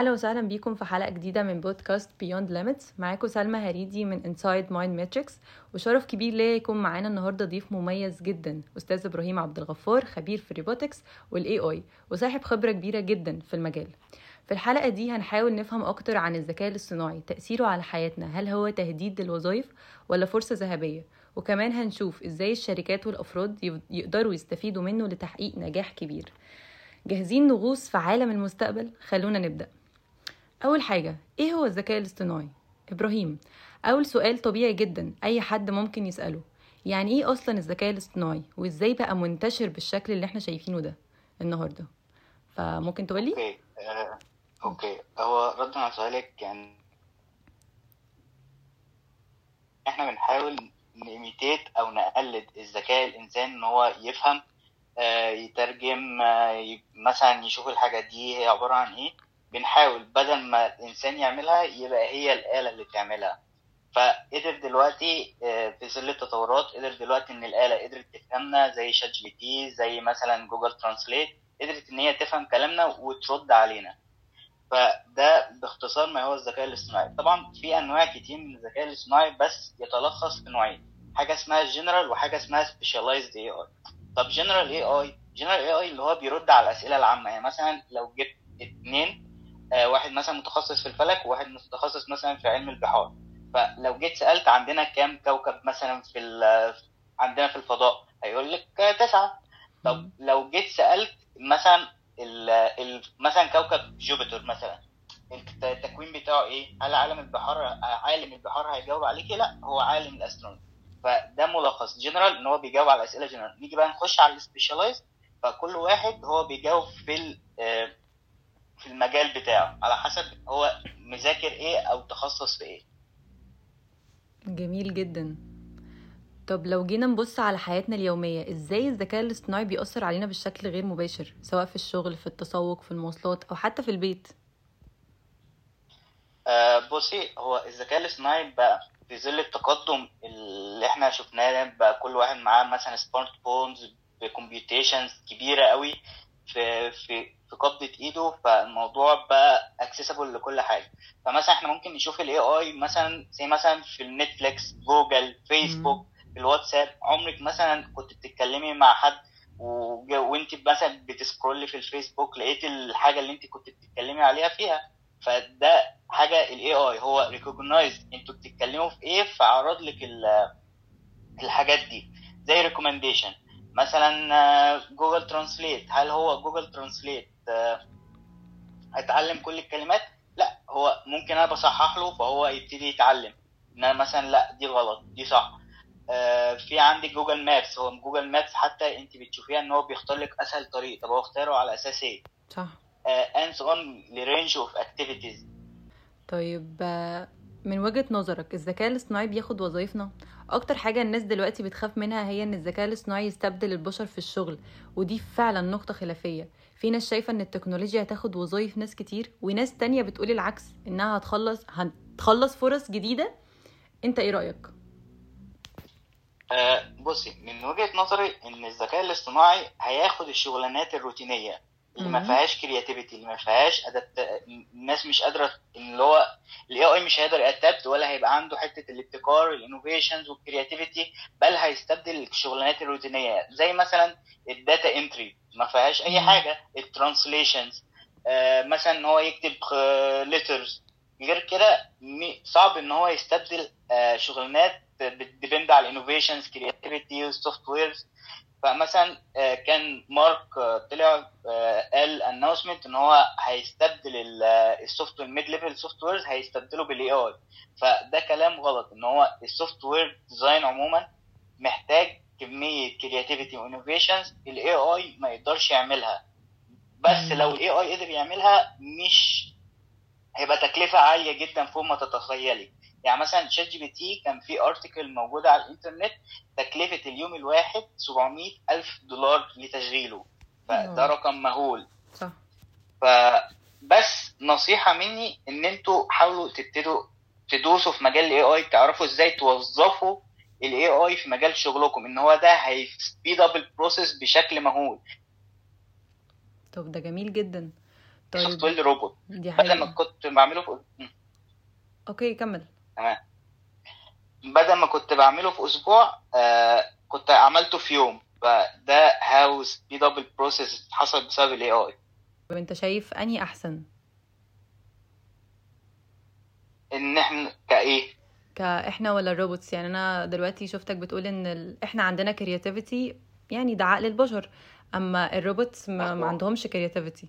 اهلا وسهلا بيكم في حلقه جديده من بودكاست بيوند ليميتس معاكم سلمى هريدي من انسايد مايند ماتريكس وشرف كبير ليا يكون معانا النهارده ضيف مميز جدا استاذ ابراهيم عبد الغفار خبير في الريبوتكس والاي اي وصاحب خبره كبيره جدا في المجال في الحلقه دي هنحاول نفهم اكتر عن الذكاء الاصطناعي تاثيره على حياتنا هل هو تهديد للوظائف ولا فرصه ذهبيه وكمان هنشوف ازاي الشركات والافراد يقدروا يستفيدوا منه لتحقيق نجاح كبير جاهزين نغوص في عالم المستقبل خلونا نبدأ أول حاجة إيه هو الذكاء الاصطناعي؟ إبراهيم أول سؤال طبيعي جدا أي حد ممكن يسأله يعني إيه أصلا الذكاء الاصطناعي وإزاي بقى منتشر بالشكل اللي إحنا شايفينه ده النهاردة فممكن تقولي؟ أوكي آه، أوكي هو ردا على سؤالك يعني إحنا بنحاول نيميتيت أو نقلد الذكاء الإنسان إن هو يفهم آه، يترجم آه، مثلا يشوف الحاجة دي هي عبارة عن إيه بنحاول بدل ما الانسان يعملها يبقى هي الاله اللي تعملها فقدر دلوقتي آه، في ظل التطورات قدر دلوقتي ان الاله قدرت تفهمنا زي شات جي بي تي زي مثلا جوجل ترانسليت قدرت ان هي تفهم كلامنا وترد علينا فده باختصار ما هو الذكاء الاصطناعي طبعا في انواع كتير من الذكاء الاصطناعي بس يتلخص في نوعين حاجه اسمها جنرال وحاجه اسمها سبيشاليزد اي اي طب جنرال اي اي جنرال اي اي اللي هو بيرد على الاسئله العامه يعني مثلا لو جبت اتنين آه، واحد مثلا متخصص في الفلك وواحد متخصص مثلا في علم البحار فلو جيت سالت عندنا كام كوكب مثلا في عندنا في الفضاء هيقول لك تسعه طب لو جيت سالت مثلا ال ال مثلا كوكب جوبيتر مثلا التكوين بتاعه ايه؟ هل عالم البحار عالم البحار هيجاوب عليك؟ لا هو عالم الاسترونومي فده ملخص جنرال ان هو بيجاوب على اسئله جنرال نيجي بقى نخش على السبيشاليز فكل واحد هو بيجاوب في آه، في المجال بتاعه على حسب هو مذاكر ايه او تخصص في ايه جميل جدا طب لو جينا نبص على حياتنا اليومية ازاي الذكاء الاصطناعي بيأثر علينا بشكل غير مباشر سواء في الشغل في التسوق في المواصلات او حتى في البيت آه بصي هو الذكاء الاصطناعي بقى في ظل التقدم اللي احنا شفناه بقى كل واحد معاه مثلا سمارت فونز بكمبيوتيشنز كبيره قوي في في في قبضه ايده فالموضوع بقى اكسسبل لكل حاجه فمثلا احنا ممكن نشوف الاي اي مثلا زي مثلا في النتفليكس جوجل فيسبوك الواتساب عمرك مثلا كنت بتتكلمي مع حد وانت مثلا بتسكرولي في الفيسبوك لقيت الحاجه اللي انت كنت بتتكلمي عليها فيها فده حاجه الاي اي هو ريكوجنايز انتوا بتتكلموا في ايه فعرض لك الحاجات دي زي ريكومنديشن مثلا جوجل ترانسليت هل هو جوجل ترانسليت هيتعلم كل الكلمات لا هو ممكن انا بصحح له فهو يبتدي يتعلم ان انا مثلا لا دي غلط دي صح آه، في عندك جوجل مابس هو جوجل مابس حتى انت بتشوفيها ان هو بيختار لك اسهل طريق طب هو اختاره على اساس ايه صح انس اون لرينج اوف اكتيفيتيز طيب آه، من وجهة نظرك الذكاء الاصطناعي بياخد وظايفنا اكتر حاجة الناس دلوقتي بتخاف منها هي ان الذكاء الاصطناعي يستبدل البشر في الشغل ودي فعلا نقطة خلافية في ناس شايفة ان التكنولوجيا هتاخد وظايف ناس كتير وناس تانية بتقول العكس انها هتخلص هتخلص فرص جديدة انت ايه رأيك؟ أه بصي من وجهة نظري ان الذكاء الاصطناعي هياخد الشغلانات الروتينية اللي ما فيهاش كرياتيفيتي اللي ما فيهاش ادابت الناس مش قادره اللي هو الاي اي مش هيقدر يأدابت ولا هيبقى عنده حته الابتكار الانوفيشنز والكرياتيفيتي بل هيستبدل الشغلانات الروتينيه زي مثلا الداتا انتري ما فيهاش اي حاجه الترانسليشنز آه مثلا ان هو يكتب ليترز غير كده صعب ان هو يستبدل آه شغلانات بتديبند على الانوفيشنز كرياتيفيتي والسوفت ويرز فمثلا آه، كان مارك آه، طلع آه، قال اناونسمنت ان هو هيستبدل السوفت وير ميد ليفل سوفت ويرز هيستبدله بالاي اي فده كلام غلط ان هو السوفت وير ديزاين عموما محتاج كميه كرياتيفيتي وانوفيشنز الاي اي ما يقدرش يعملها بس لو الاي اي قدر يعملها مش هيبقى تكلفه عاليه جدا فوق ما تتخيلي يعني مثلا شات جي بي تي كان في ارتكل موجوده على الانترنت تكلفه اليوم الواحد 700 الف دولار لتشغيله فده رقم مهول صح فبس نصيحه مني ان انتوا حاولوا تبتدوا تدوسوا في مجال الاي اي تعرفوا ازاي توظفوا الاي اي في مجال شغلكم ان هو ده هيسبيد اب البروسيس بشكل مهول طب ده جميل جدا سوفت وير روبوت دي بدل ما حقيقة كنت بعمله في اوكي كمل تمام بدل ما كنت بعمله في اسبوع آه كنت عملته في يوم فده هاو سبيد اب البروسيس حصل بسبب الاي اي طب انت شايف انهي احسن ان احنا كايه كاحنا ولا الروبوتس يعني انا دلوقتي شفتك بتقول ان ال... احنا عندنا كرياتيفيتي يعني ده عقل البشر اما الروبوتس ما, ما مظبوط. عندهمش كرياتيفيتي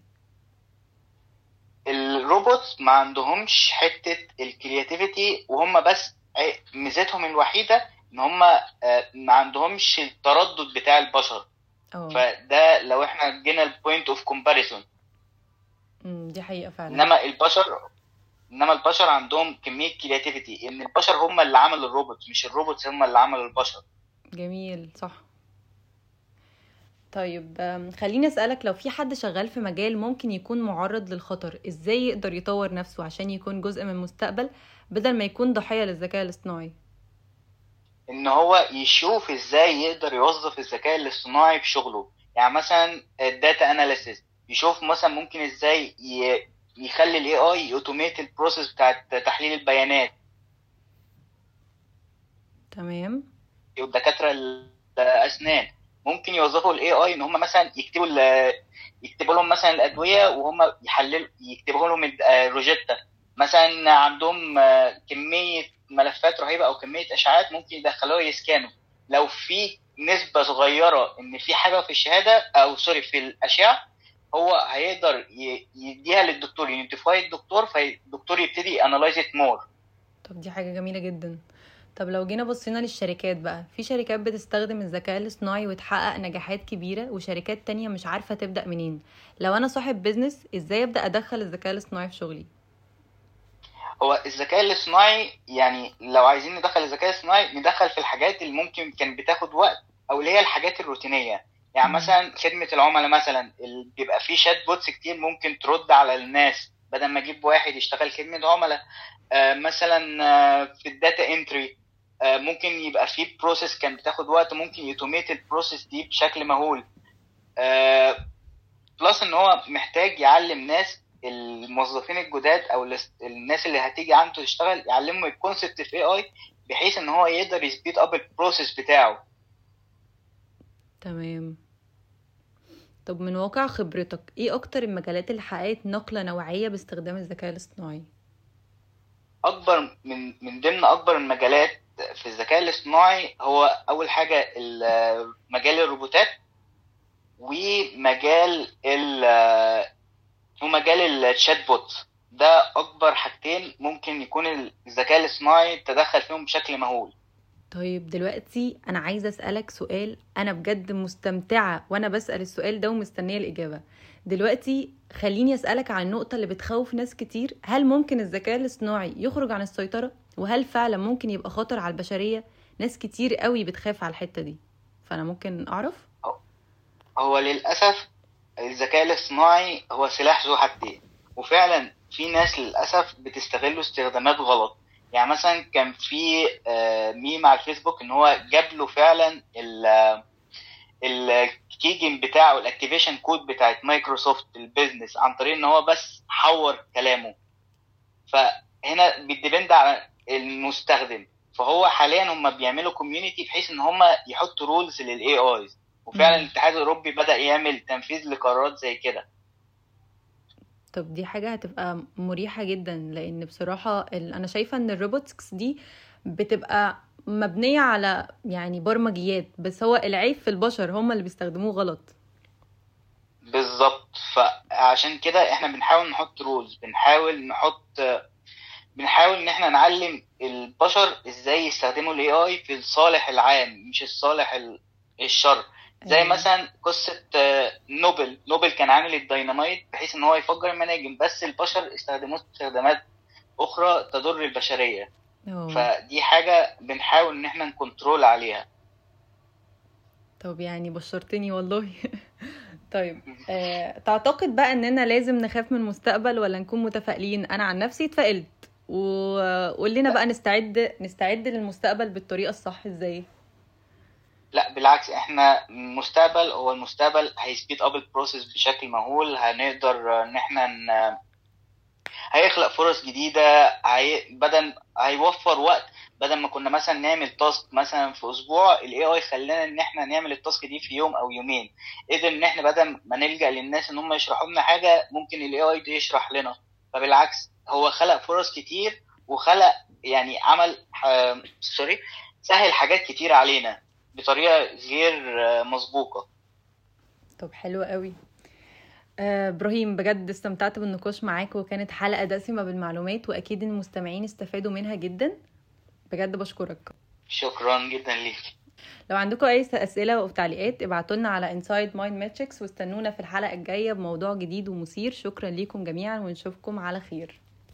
الروبوتس ما عندهمش حته الكرياتيفيتي وهم بس عي- ميزتهم الوحيده ان هم آه، ما عندهمش التردد بتاع البشر اه فده لو احنا جينا البوينت اوف كومباريزون أمم، دي حقيقة فعلا انما البشر انما البشر عندهم كميه كرياتيفيتي ان البشر هم اللي عملوا الروبوت مش الروبوتس هم اللي عملوا البشر جميل صح طيب أم، خليني أسألك لو في حد شغال في مجال ممكن يكون معرض للخطر ازاي يقدر يطور نفسه عشان يكون جزء من المستقبل بدل ما يكون ضحية للذكاء الاصطناعي ان هو يشوف ازاي يقدر يوظف الذكاء الاصطناعي في شغله يعني مثلا الداتا اناليسيس يشوف مثلا ممكن ازاي ي- يخلي الاي اي يوتوميت البروسيس بتاعت تحليل البيانات تمام والدكاتره الاسنان ممكن يوظفوا الاي اي ان هم مثلا يكتبوا ال- يكتبوا لهم مثلا الادويه وهم يحللوا يكتبوا لهم الد- آه، روجيتا مثلا عندهم آه، كميه ملفات رهيبه او كميه اشعاعات ممكن يدخلوها يسكانوا لو في نسبه صغيره ان في حاجه في الشهاده او سوري في الاشعه هو هيقدر ي- يديها للدكتور ينوتيفاي الدكتور فالدكتور يبتدي انالايز ات مور طب دي حاجة جميلة جدا طب لو جينا بصينا للشركات بقى في شركات بتستخدم الذكاء الاصطناعي وتحقق نجاحات كبيرة وشركات تانية مش عارفة تبدأ منين لو أنا صاحب بيزنس ازاي أبدأ أدخل الذكاء الاصطناعي في شغلي هو الذكاء الاصطناعي يعني لو عايزين ندخل الذكاء الاصطناعي ندخل في الحاجات اللي ممكن كانت بتاخد وقت او اللي هي الحاجات الروتينيه يعني مم. مثلا خدمه العملاء مثلا اللي بيبقى فيه شات بوتس كتير ممكن ترد على الناس بدل ما اجيب واحد يشتغل خدمه عملاء آه مثلا آه في الداتا انتري آه ممكن يبقى فيه بروسيس كان بتاخد وقت ممكن يتوميت البروسيس دي بشكل مهول آه بلس ان هو محتاج يعلم ناس الموظفين الجداد او الاس- الناس اللي هتيجي عنده تشتغل يعلمهم الكونسبت في اي اي بحيث ان هو يقدر يسبيد اب البروسيس بتاعه تمام طب من واقع خبرتك ايه اكتر المجالات اللي حققت نقلة نوعية باستخدام الذكاء الاصطناعي اكبر من من ضمن اكبر المجالات في الذكاء الاصطناعي هو اول حاجه ال- مجال الروبوتات ومجال ال ومجال الشات بوت ده اكبر حاجتين ممكن يكون الذكاء الاصطناعي تدخل فيهم بشكل مهول طيب دلوقتي انا عايزة اسألك سؤال انا بجد مستمتعة وانا بسأل السؤال ده ومستنية الاجابة دلوقتي خليني اسألك عن النقطة اللي بتخوف ناس كتير هل ممكن الذكاء الاصطناعي يخرج عن السيطرة وهل فعلا ممكن يبقى خطر على البشرية ناس كتير قوي بتخاف على الحتة دي فانا ممكن اعرف هو للأسف الذكاء الاصطناعي هو سلاح ذو حدين وفعلا في ناس للأسف بتستغله استخدامات غلط يعني مثلا كان في آه، ميم على الفيسبوك ان هو جاب له فعلا ال الكيجن بتاعه الاكتيفيشن كود بتاعت مايكروسوفت البيزنس عن طريق ان هو بس حور كلامه فهنا بيديبند على المستخدم فهو حاليا هم بيعملوا كوميونتي بحيث ان هم يحطوا رولز للاي ايز وفعلا مم. الاتحاد الاوروبي بدا يعمل تنفيذ لقرارات زي كده طب دي حاجة هتبقى مريحة جدا لأن بصراحة ال- أنا شايفة إن الروبوتكس دي بتبقى مبنية على يعني برمجيات بس هو العيب في البشر هم اللي بيستخدموه غلط بالظبط فعشان كده احنا بنحاول نحط رولز بنحاول نحط بنحاول ان احنا نعلم البشر ازاي يستخدموا الاي اي في الصالح العام مش الصالح ال- الشر زي أيوة. مثلا قصة آه، نوبل نوبل كان عامل الديناميت بحيث ان هو يفجر المناجم بس البشر استخدموه استخدامات اخرى تضر البشرية اه فدي حاجة بنحاول ان احنا نكنترول عليها طب يعني بشرتني والله طيب آه، تعتقد بقى اننا لازم نخاف من المستقبل ولا نكون متفائلين انا عن نفسي اتفائلت وقول لنا بقى نستعد نستعد للمستقبل بالطريقة الصح ازاي لا بالعكس احنا مستقبل هو المستقبل هيسبيد اب البروسيس بشكل مهول هنقدر ان احنا ن... هيخلق فرص جديده هي... بدل هيوفر وقت بدل ما كنا مثلا نعمل تاسك مثلا في اسبوع الاي اي خلانا ان احنا نعمل التاسك دي في يوم او يومين اذا ان احنا بدل ما نلجا للناس ان هم يشرحوا لنا حاجه ممكن الاي اي يشرح لنا فبالعكس هو خلق فرص كتير وخلق يعني عمل سوري سهل حاجات كتير علينا بطريقه غير مسبوقه طب حلو قوي آه، ابراهيم بجد استمتعت بالنقاش معاك وكانت حلقه دسمه بالمعلومات واكيد المستمعين استفادوا منها جدا بجد بشكرك شكرا جدا ليك لو عندكم اي اسئله او تعليقات ابعتوا لنا على انسايد مايند ماتريكس واستنونا في الحلقه الجايه بموضوع جديد ومثير شكرا ليكم جميعا ونشوفكم على خير